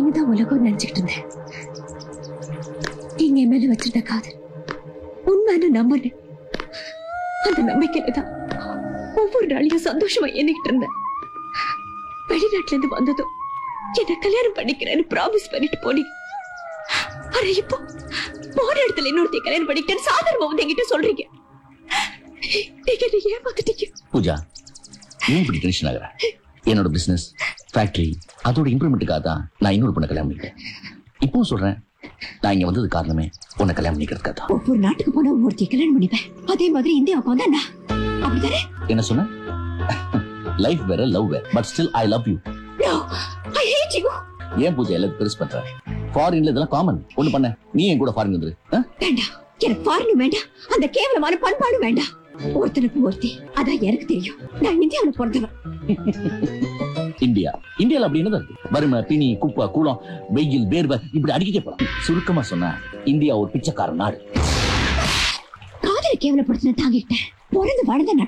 நீங்க தான் உலகம் நினைச்சுக்கிட்டு இருந்தேன் நீங்க என் மேல வச்சிருந்த காதல் உண்மைன்னு நம்பினேன் அந்த நம்பிக்கையில தான் ஒவ்வொரு நாளையும் சந்தோஷமா எண்ணிக்கிட்டு இருந்தேன் வெளிநாட்டுல இருந்து வந்ததும் என்ன கல்யாணம் பண்ணிக்கிறேன்னு ப்ராமிஸ் பண்ணிட்டு போனீங்க ஆனா இப்போ போன இடத்துல இன்னொருத்தைய கல்யாணம் பண்ணிக்கிட்டேன்னு சாதாரணமா வந்து என்கிட்ட சொல்றீங்க நீங்க என்ன ஏமாத்திட்டீங்க பூஜா ஏன் இப்படி டென்ஷன் ஆகுற என்னோட பிசினஸ் ஃபேக்டரி அதோட இம்ப்ரூவ்மெண்ட்டுக்காக தான் நான் இன்னொரு பொண்ணை கல்யாணம் பண்ணிட்டேன் இப்பவும் சொல்றேன் நான் இங்க வந்தது காரணமே உன்னை கல்யாணம் பண்ணிக்கிறதுக்காக தான் ஒவ்வொரு நாட்டுக்கு போனா ஒருத்தைய கல்யாணம் பண்ணிப்பேன் அதே மாதிரி இந்தியாவுக்கு வந்தா நான் அப்படிதானே என்ன சொன்ன லைஃப் வேற லவ் வேற but still I love you No, I hate you. ஏன் பூஜா எல்லாத்தையும் பெருசு பண்ற ஃபாரின்ல இதெல்லாம் காமன் ஒண்ணு பண்ண நீ என் கூட ஃபாரின் வந்துரு ஆ? வேண்டாம் எனக்கு ஃபாரினும் வேண்டாம் அந்த கேவலமான பண்பாடும் வேண்டாம் ஒருத்தனுக்கு ஒருத்தி அதான் எனக்கு தெரியும் நான் இந்தியாவுல பிறந்தவன் இந்தியா இந்தியால அப்படி என்னதான் இருக்கு வறுமை பிணி குப்பை கூலம் வெயில் வேர்வை இப்படி அடிக்கிட்டே போலாம் சுருக்கமா சொன்னா இந்தியா ஒரு பிச்சைக்கார நாடு காதலை கேவலப்படுத்தின தாங்கிட்டேன் பிறந்து வளர்ந்த